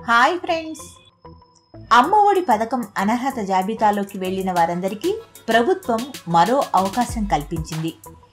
hi friends Amma Vodi పథకం అనర్హత జాబితాలోకి వెళ్లిన వారందరికీ ప్రభుత్వం మరో అవకాశం కల్పించింది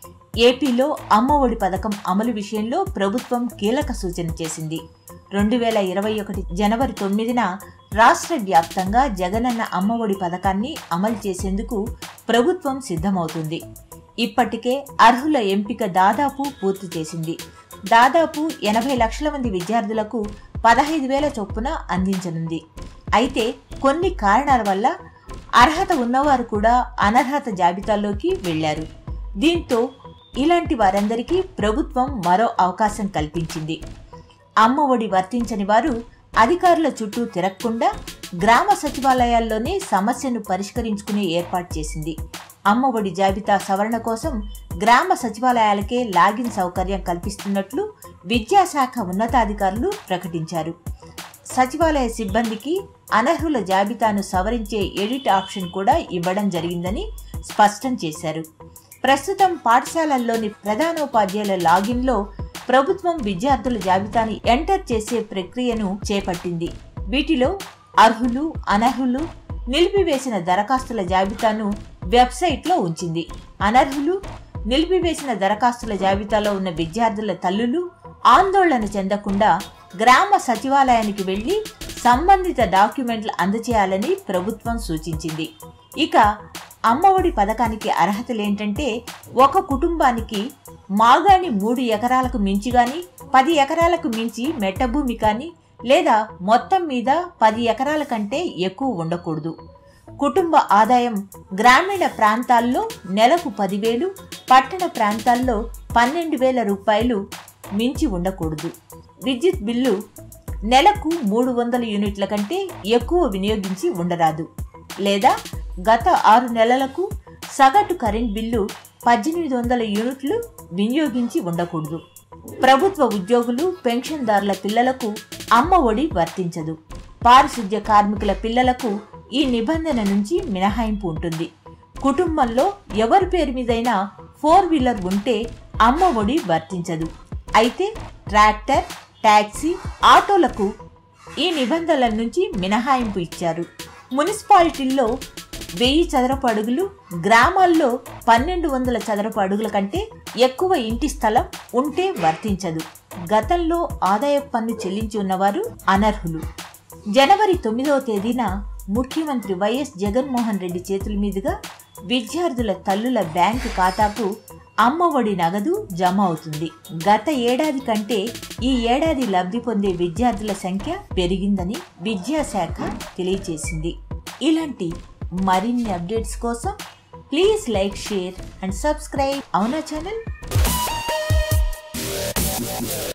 ఏపీలో అమ్మఒడి పథకం అమలు విషయంలో ప్రభుత్వం కీలక సూచన చేసింది రెండు వేల ఇరవై ఒకటి జనవరి తొమ్మిదిన రాష్ట్ర వ్యాప్తంగా జగనన్న అమ్మఒడి పథకాన్ని అమలు చేసేందుకు ప్రభుత్వం సిద్ధమవుతుంది ఇప్పటికే అర్హుల ఎంపిక దాదాపు పూర్తి చేసింది దాదాపు ఎనభై లక్షల మంది విద్యార్థులకు పదహైదు వేల చొప్పున అందించనుంది అయితే కొన్ని కారణాల వల్ల అర్హత ఉన్నవారు కూడా అనర్హత జాబితాలోకి వెళ్లారు దీంతో ఇలాంటి వారందరికీ ప్రభుత్వం మరో అవకాశం కల్పించింది అమ్మ ఒడి వర్తించని వారు అధికారుల చుట్టూ తిరగకుండా గ్రామ సచివాలయాల్లోనే సమస్యను పరిష్కరించుకునే ఏర్పాటు చేసింది అమ్మ ఒడి జాబితా సవరణ కోసం గ్రామ సచివాలయాలకే లాగిన్ సౌకర్యం కల్పిస్తున్నట్లు విద్యాశాఖ ఉన్నతాధికారులు ప్రకటించారు సచివాలయ సిబ్బందికి అనర్హుల జాబితాను సవరించే ఎడిట్ ఆప్షన్ కూడా ఇవ్వడం జరిగిందని స్పష్టం చేశారు ప్రస్తుతం పాఠశాలల్లోని ప్రధానోపాధ్యాయుల లాగిన్లో ప్రభుత్వం విద్యార్థుల జాబితాను ఎంటర్ చేసే ప్రక్రియను చేపట్టింది వీటిలో అర్హులు అనర్హులు నిలిపివేసిన దరఖాస్తుల జాబితాను వెబ్సైట్లో ఉంచింది అనర్హులు నిలిపివేసిన దరఖాస్తుల జాబితాలో ఉన్న విద్యార్థుల తల్లులు ఆందోళన చెందకుండా గ్రామ సచివాలయానికి వెళ్లి సంబంధిత డాక్యుమెంట్లు అందజేయాలని ప్రభుత్వం సూచించింది ఇక అమ్మఒడి పథకానికి అర్హతలేంటంటే ఒక కుటుంబానికి మాగాని మూడు ఎకరాలకు మించి గాని పది ఎకరాలకు మించి మెట్టభూమి కానీ లేదా మొత్తం మీద పది ఎకరాల కంటే ఎక్కువ ఉండకూడదు కుటుంబ ఆదాయం గ్రామీణ ప్రాంతాల్లో నెలకు పదివేలు పట్టణ ప్రాంతాల్లో పన్నెండు వేల రూపాయలు మించి ఉండకూడదు విద్యుత్ బిల్లు నెలకు మూడు వందల యూనిట్ల కంటే ఎక్కువ వినియోగించి ఉండరాదు లేదా గత ఆరు నెలలకు సగటు కరెంట్ బిల్లు పద్దెనిమిది వందల యూనిట్లు వినియోగించి ఉండకూడదు ప్రభుత్వ ఉద్యోగులు పెన్షన్దారుల పిల్లలకు అమ్మ ఒడి వర్తించదు పారిశుద్ధ్య కార్మికుల పిల్లలకు ఈ నిబంధన నుంచి మినహాయింపు ఉంటుంది కుటుంబంలో ఎవరి పేరు మీదైనా ఫోర్ వీలర్ ఉంటే అమ్మ ఒడి వర్తించదు అయితే ట్రాక్టర్ ట్యాక్సీ ఆటోలకు ఈ నిబంధనల నుంచి మినహాయింపు ఇచ్చారు మున్సిపాలిటీల్లో వెయ్యి చదరపు అడుగులు గ్రామాల్లో పన్నెండు వందల చదరపు అడుగుల కంటే ఎక్కువ ఇంటి స్థలం ఉంటే వర్తించదు గతంలో ఆదాయ పన్ను చెల్లించి ఉన్నవారు అనర్హులు జనవరి తొమ్మిదవ తేదీన ముఖ్యమంత్రి వైఎస్ జగన్మోహన్ రెడ్డి చేతుల మీదుగా విద్యార్థుల తల్లుల బ్యాంకు ఖాతాకు అమ్మఒడి నగదు జమ అవుతుంది గత ఏడాది కంటే ఈ ఏడాది లబ్ధి పొందే విద్యార్థుల సంఖ్య పెరిగిందని విద్యాశాఖ తెలియజేసింది ఇలాంటి మరిన్ని అప్డేట్స్ కోసం please like share and subscribe అవునా ఛానల్